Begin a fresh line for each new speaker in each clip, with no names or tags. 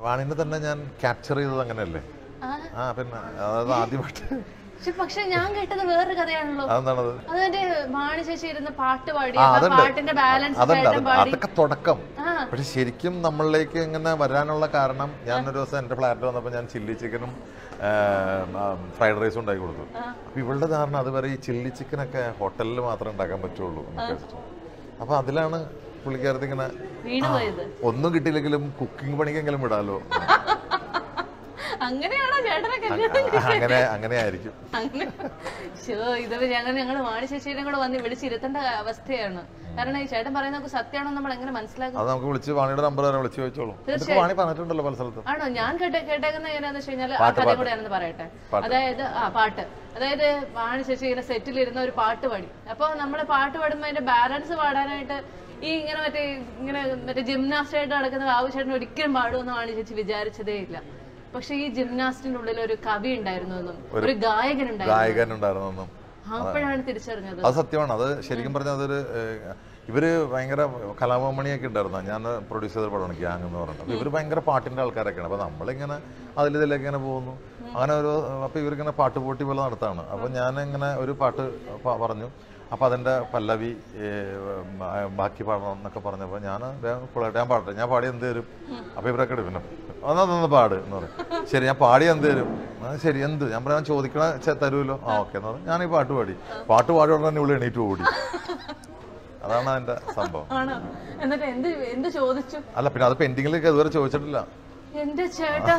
വാണിനെ തന്നെ ഞാൻ ക്യാപ്ചർ ചെയ്തത് അങ്ങനെയല്ലേ
ആ,
ആ പിന്നെ അതായത് ആദ്യമായിട്ട്
പക്ഷെ പക്ഷെ ഞാൻ കേട്ടത് വേറൊരു കഥയാണല്ലോ
അതെന്താണത്
അത് മറ്റേ വാണി ചേച്ചി ഇരുന്ന് പാട്ട് പാടി
ആ
അപ്പൊ
അതുണ്ട്
പാട്ടിന്റെ ബാലൻസ്
അതല്ല
ചേട്ടൻ
അത്
പാടി
അതൊക്കെ തുടക്കം
ആ
പക്ഷെ ശരിക്കും നമ്മളിലേക്ക് ഇങ്ങനെ വരാനുള്ള കാരണം ഞാൻ ഒരു ദിവസം എൻ്റെ ഫ്ലാറ്റിൽ വന്നപ്പോൾ ഞാൻ ചില്ലി ചിക്കനും ഫ്രൈഡ് റൈസും ഉണ്ടാക്കി കൊടുത്തു അപ്പൊ ഇവളുടെ ധാരണ അതുവരെ ഈ ചില്ലി ചിക്കനൊക്കെ ഹോട്ടലിൽ മാത്രമേ ഉണ്ടാക്കാൻ പറ്റുള്ളൂ എന്നൊക്കെ വെച്ചിട്ട് അപ്പൊ അതിലാണ് പുള്ളിക്കാരത്തി ഇങ്ങനെ
വീണ് പോയത്
ഒന്നും കിട്ടിയില്ലെങ്കിലും കുക്കിംഗ് പണിക്കെങ്കിലും വിടാലോ
അങ്ങനെയാണോ ചേട്ടനെ കല്യാണം
അങ്ങനെ അങ്ങനെ ആയിരിക്കും
അങ്ങനെ ശോ ഇതവർ ഞങ്ങൾ ഞങ്ങൾ വാണി ചേച്ചിയുടെ കൂടെ വന്ന് വിളിച്ചിരുത്തേണ്ട അവസ്ഥയാണ് കാരണം ഈ ചേട്ടൻ പറയുന്നതൊക്കെ സത്യമാണോ നമ്മൾ എങ്ങനെ മനസ്സിലാക്കും
അത് നമുക്ക് വിളിച്ച് വാണിയുടെ നമ്പർ വരെ വിളിച്ച് ചോദിച്ചോളൂ എന്നിട്ട് വാണി പറഞ്ഞിട്ടുണ്ടല്ലോ പല സ്ഥലത്തും
ആണോ ഞാൻ കേട്ട കേട്ടേക്കുന്ന എങ്ങനെയാന്ന് വെച്ച് കഴിഞ്ഞാൽ ആ കഥയും കൂടെ ഞാനൊന്ന് പറയട്ടെ അതായത് ആ പാട്ട് അതായത് വാണി ചേച്ചി ഇങ്ങനെ സെറ്റിൽ ഇരുന്ന ഒരു പാട്ട് പാടി അപ്പൊ നമ്മള് പാട്ട് പാടുമ്പോ അതിന്റെ ബാലൻസ് പാടാനായിട്ട് ഈ ഇങ്ങനെ മറ്റേ ഇങ്ങനെ മറ്റേ ജിംനാസ്റ്റ് ആയിട്ട് നടക്കുന്ന ബാബു ചേട്ടൻ ഒരിക്കലും പാടുമെന്ന് വാണി ചേച്ചി വിചാരിച്ചതേ ഇല്ല പക്ഷെ ഈ ജിംനാസ്റ്റിന്റെ ഉള്ളിൽ ഒരു കവി ഉണ്ടായിരുന്നു എന്നും ഒരു ഗായകൻ ഉണ്ടായിരുന്നു
ഗായകൻ ഉണ്ടായിരുന്നെന്നും
അപ്പോഴാണ് തിരിച്ചറിഞ്ഞത്
അത് സത്യമാണ് അത് ശരിക്കും പറഞ്ഞാൽ അതൊരു ഏഹ്, ഇവര് ഭയങ്കര കലാഭവമണിയൊക്കെ ഉണ്ടായിരുന്നു ഞാൻ പ്രൊഡ്യൂസ് ചെയ്ത പടമാണ് ഗ്യാങ് എന്ന് പറഞ്ഞിട്ട് അപ്പൊ ഇവര് ഭയങ്കര പാട്ടിന്റെ ആൾക്കാരൊക്കെയാണ് അപ്പൊ നമ്മളിങ്ങനെ അതിൽ ഇതിലൊക്കെ ഇങ്ങനെ പോകുന്നു അങ്ങനെ ഒരു അപ്പൊ ഇവരിങ്ങനെ പാട്ട് പോട്ടി പോലെ നടത്താണ് അപ്പൊ ഞാൻ ഇങ്ങനെ ഒരു പാട്ട് പ- പറഞ്ഞു അപ്പൊ അതിന്റെ പല്ലവി ഏഹ്, ബ- ബാക്കി പാടണം എന്നൊക്കെ പറഞ്ഞപ്പോ ഞാൻ കൂളായിട്ട് ഞാൻ പാടട്ടെ ഞാൻ പാടി എന്ത് തരും അപ്പൊ ഇവരൊക്കെ പിന്നെ അതൊന്ന് പാട് എന്ന് പറയും ശരി ഞാൻ പാടി എന്ത് തരും ആ, ശരി എന്ത് ഞാൻ പറയാൻ ചോദിക്കണ ചെ- തരുമല്ലോ ആ ഓക്കെ എന്ന് പറഞ്ഞു ഞാൻ ഈ പാട്ട് പാടി പാട്ട് പാടി ഉടനെ ഇവിടെ എണീറ്റ് ഓടി അതാണ് അതിന്റെ സംഭവം
ആണോ എന്നിട്ട് എന്ത് എന്ത് ചോദിച്ചു
അല്ല പിന്നെ അത് പെൻഡിങ്ങിലേക്ക് ഇതുവരെ ചോദിച്ചിട്ടില്ല
എന്റെ ചേട്ടാ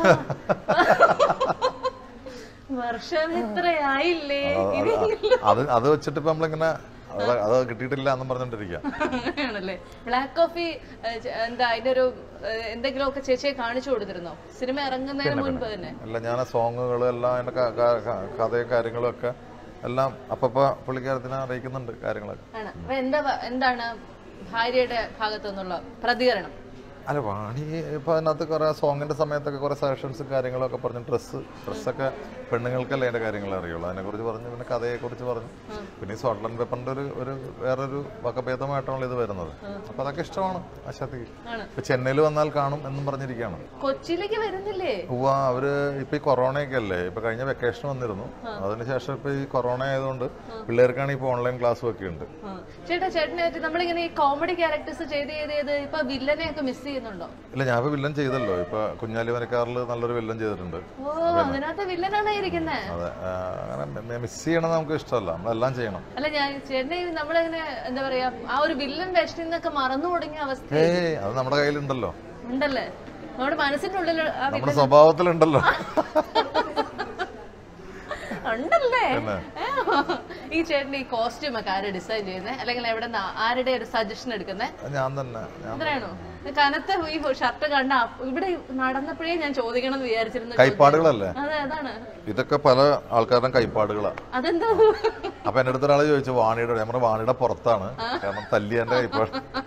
വർഷം എത്രയായില്ലേ ഇനി
അത് അത് വെച്ചിട്ട് ഇപ്പൊ നമ്മളിങ്ങനെ അത് അത് കിട്ടിയിട്ടില്ല എന്നും പറഞ്ഞോണ്ടിരിക്കുക
അങ്ങനെയാണല്ലേ ബ്ലാക്ക് കോഫി ഏഹ്, ചെ- എന്താ അതിന്റെ ഒരു ഏഹ്, എന്തെങ്കിലുമൊക്കെ ചേച്ചിയെ കാണിച്ചു കൊടുത്തിരുന്നോ സിനിമ ഇറങ്ങുന്നതിന് മുൻപ് തന്നെ
അല്ല ഞാൻ സോങ്ങുകളും എല്ലാം അതിന്റെ ക- ക- ക- കഥയും കാര്യങ്ങളും ഒക്കെ എല്ലാം അപ്പപ്പോ പുള്ളിക്കാരത്തിനെ അറിയിക്കുന്നുണ്ട് കാര്യങ്ങളൊക്കെ
ആണ് അപ്പൊ എന്താ പ- എന്താണ് ഭാര്യയുടെ ഭാഗത്തു നിന്നുള്ള പ്രതികരണം
അല്ല വാണി ഇപ്പൊ അതിനകത്ത് കുറെ സോങ്ങിന്റെ സമയത്തൊക്കെ കുറെ സജഷൻസും കാര്യങ്ങളൊക്കെ പറഞ്ഞു ഡ്രസ്സ് ഡ്രസ്സൊക്കെ പെണ്ണുങ്ങൾക്കല്ലേ അതിന്റെ കാര്യങ്ങൾ അറിയുള്ളൂ അതിനെ കുറിച്ച് പറഞ്ഞു പിന്നെ കഥയെ കുറിച്ച് പറഞ്ഞു പിന്നെ ഈ സോട്ട്ലൻ പേപ്പറിന്റെ ഒരു ഒരു വേറൊരു വകഭേദമായിട്ടാണല്ലോ ഇത് വരുന്നത് അപ്പൊ അതൊക്കെ ഇഷ്ടമാണ് ആശാത്തിക്ക്
ആണ്
ഇപ്പൊ ചെന്നൈയിൽ വന്നാൽ കാണും എന്നും പറഞ്ഞിരിക്കുകയാണ്
കൊച്ചിയിലേക്ക് വരുന്നില്ലേ
ഉവ്വ അവര് ഇപ്പൊ ഈ കൊറോണയൊക്കെ അല്ലേ ഇപ്പൊ കഴിഞ്ഞ വെക്കേഷൻ വന്നിരുന്നു അതിനുശേഷം ഇപ്പൊ ഈ കൊറോണ ആയതുകൊണ്ട് പിള്ളേർക്കാണ് ഇപ്പൊ ഓൺലൈൻ ക്ലാസ്സും ഒക്കെ ഉണ്ട്
ആ. ചേട്ടാ ചേട്ടനെ നമ്മളിങ്ങനെ ഈ കോമഡി ക്യാരക്ടേഴ്സ് ചെയ്ത് ചെയ്ത് ചെയ്ത് ഇപ്പൊ വില്ലനെ ഒക്കെ മിസ് ചെയ്യുന്നുണ്ടോ
ഇല്ല ഞാൻ ഇപ്പൊ വില്ലൻ ചെയ്തല്ലോ ഇപ്പൊ കുഞ്ഞാലി വനക്കാറിൽ നല്ലൊരു വില്ലൻ ചെയ്തിട്ടുണ്ട്
ഓ അതിനകത്ത് വില്ലനാണ് ഇരിക്കുന്നത്
അതെ ആ, അങ്ങനെ മിസ് ചെയ്യണം നമുക്ക് ഇഷ്ടമല്ല നമ്മളെല്ലാം ചെയ്യണം
അല്ല ഞാൻ ചേട്ടനെ നമ്മളിങ്ങനെ എന്താ പറയാ ആ ഒരു വില്ലൻ വേഷത്തിൽ നിന്നൊക്കെ മറന്നു തുടങ്ങിയ അവസ്ഥ
ഏയ് അത് നമ്മുടെ കയ്യിലുണ്ടല്ലോ
ഉണ്ടല്ലേ നമ്മുടെ മനസ്സിന്റെ ഉള്ളിൽ ആ
നമ്മുടെ സ്വഭാവത്തിലുണ്ടല്ലോ
ഉണ്ടല്ലേ
പിന്നെ.
ഏ, ഈ ചേട്ടന്റെ ഈ കോസ്റ്റ്യൂം ഒക്കെ ആര് ഡിസൈൻ ചെയ്യുന്നത് അല്ലെങ്കിൽ എവിടെ ആരുടെ ഒരു സജഷൻ എടുക്കുന്നത്
അത് ഞാൻ തന്നെ ഞാൻ
എത്രയാണോ കനത്ത ഈ ഷർട്ട് കണ്ട അപ്പ- ഇവിടെ നടന്നപ്പോഴേ ഞാൻ ചോദിക്കണം എന്ന് വിചാരിച്ചിരുന്നു
കൈപ്പാടുകളല്ലേ
അതെ അതാണ്
ഇതൊക്കെ പല ആൾക്കാരുടെയും കൈപ്പാടുകളാ
അതെന്താ
അപ്പൊ എന്റെ അടുത്ത ഒരാൾ ചോദിച്ചു വാണിയുടെ ഞാൻ പറഞ്ഞു വാണിയുടെ പുറത്താണ് കാരണം തല്ലി എന്റെ കൈപ്പാട്